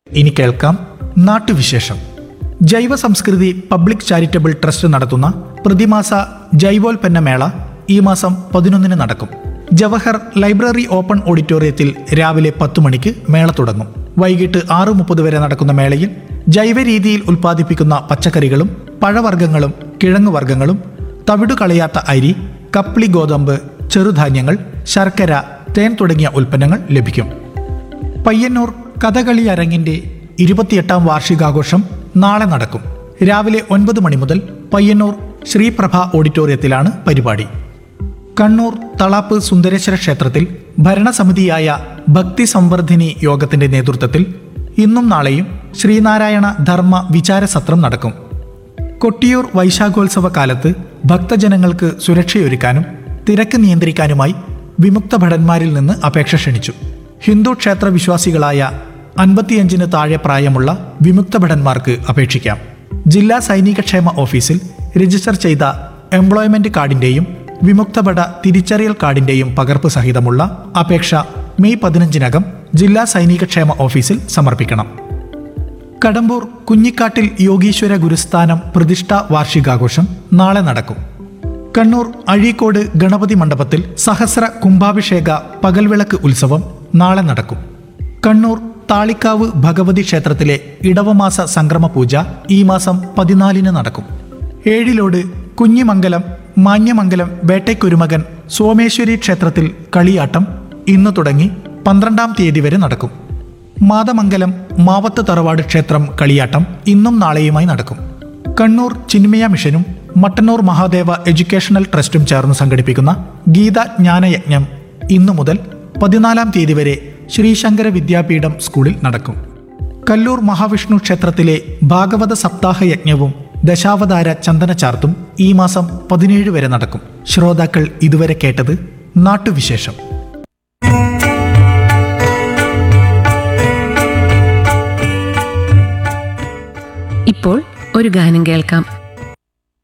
ഇനി കേൾക്കാം നാട്ടുവിശേഷം ജൈവ സംസ്കൃതി പബ്ലിക് ചാരിറ്റബിൾ ട്രസ്റ്റ് നടത്തുന്ന പ്രതിമാസ ജൈവോൽപ്പന്ന മേള ഈ മാസം പതിനൊന്നിന് നടക്കും ജവഹർ ലൈബ്രറി ഓപ്പൺ ഓഡിറ്റോറിയത്തിൽ രാവിലെ പത്ത് മണിക്ക് മേള തുടങ്ങും വൈകിട്ട് ആറ് മുപ്പത് വരെ നടക്കുന്ന മേളയിൽ ജൈവ രീതിയിൽ ഉൽപ്പാദിപ്പിക്കുന്ന പച്ചക്കറികളും പഴവർഗ്ഗങ്ങളും കിഴങ്ങുവർഗ്ഗങ്ങളും തവിടു കളയാത്ത അരി കപ്ലി ഗോതമ്പ് ചെറുധാന്യങ്ങൾ ശർക്കര തേൻ തുടങ്ങിയ ഉൽപ്പന്നങ്ങൾ ലഭിക്കും പയ്യന്നൂർ കഥകളി അരങ്ങിന്റെ ഇരുപത്തിയെട്ടാം വാർഷികാഘോഷം നാളെ നടക്കും രാവിലെ ഒൻപത് മണി മുതൽ പയ്യന്നൂർ ശ്രീപ്രഭ ഓഡിറ്റോറിയത്തിലാണ് പരിപാടി കണ്ണൂർ തളാപ്പ് സുന്ദരേശ്വര ക്ഷേത്രത്തിൽ ഭരണസമിതിയായ ഭക്തി സംവർദ്ധിനി യോഗത്തിന്റെ നേതൃത്വത്തിൽ ഇന്നും നാളെയും ശ്രീനാരായണ ധർമ്മ വിചാരസത്രം നടക്കും കൊട്ടിയൂർ വൈശാഖോത്സവ കാലത്ത് ഭക്തജനങ്ങൾക്ക് സുരക്ഷയൊരുക്കാനും തിരക്ക് നിയന്ത്രിക്കാനുമായി വിമുക്ത ഭടന്മാരിൽ നിന്ന് അപേക്ഷ ക്ഷണിച്ചു ഹിന്ദു ക്ഷേത്ര വിശ്വാസികളായ അൻപത്തിയഞ്ചിന് താഴെ പ്രായമുള്ള വിമുക്ത ഭടന്മാർക്ക് അപേക്ഷിക്കാം ജില്ലാ സൈനികക്ഷേമ ഓഫീസിൽ രജിസ്റ്റർ ചെയ്ത എംപ്ലോയ്മെന്റ് കാർഡിന്റെയും വിമുക്തഭട തിരിച്ചറിയൽ കാർഡിന്റെയും പകർപ്പ് സഹിതമുള്ള അപേക്ഷ മെയ് പതിനഞ്ചിനകം ജില്ലാ സൈനികക്ഷേമ ഓഫീസിൽ സമർപ്പിക്കണം കടമ്പൂർ കുഞ്ഞിക്കാട്ടിൽ യോഗീശ്വര ഗുരുസ്ഥാനം പ്രതിഷ്ഠാ വാർഷികാഘോഷം നാളെ നടക്കും കണ്ണൂർ അഴീക്കോട് ഗണപതി മണ്ഡപത്തിൽ സഹസ്ര കുംഭാഭിഷേക പകൽവിളക്ക് ഉത്സവം നാളെ നടക്കും കണ്ണൂർ താളിക്കാവ് ഭഗവതി ക്ഷേത്രത്തിലെ ഇടവമാസ സംക്രമ പൂജ ഈ മാസം പതിനാലിന് നടക്കും ഏഴിലോട് കുഞ്ഞിമംഗലം മാന്യമംഗലം വേട്ടയ്ക്കൊരുമകൻ സോമേശ്വരി ക്ഷേത്രത്തിൽ കളിയാട്ടം ഇന്ന് തുടങ്ങി പന്ത്രണ്ടാം തീയതി വരെ നടക്കും മാതമംഗലം മാവത്ത് തറവാട് ക്ഷേത്രം കളിയാട്ടം ഇന്നും നാളെയുമായി നടക്കും കണ്ണൂർ ചിന്മയ മിഷനും മട്ടന്നൂർ മഹാദേവ എഡ്യൂക്കേഷണൽ ട്രസ്റ്റും ചേർന്ന് സംഘടിപ്പിക്കുന്ന ഗീത ജ്ഞാനയജ്ഞം ഇന്നു മുതൽ പതിനാലാം തീയതി വരെ ശ്രീശങ്കര വിദ്യാപീഠം സ്കൂളിൽ നടക്കും കല്ലൂർ മഹാവിഷ്ണു ക്ഷേത്രത്തിലെ ഭാഗവത സപ്താഹ യജ്ഞവും ദശാവതാര ചന്ദന ചാർത്തും ഈ മാസം പതിനേഴ് വരെ നടക്കും ശ്രോതാക്കൾ ഇതുവരെ കേട്ടത് നാട്ടുവിശേഷം ഇപ്പോൾ ഒരു ഗാനം കേൾക്കാം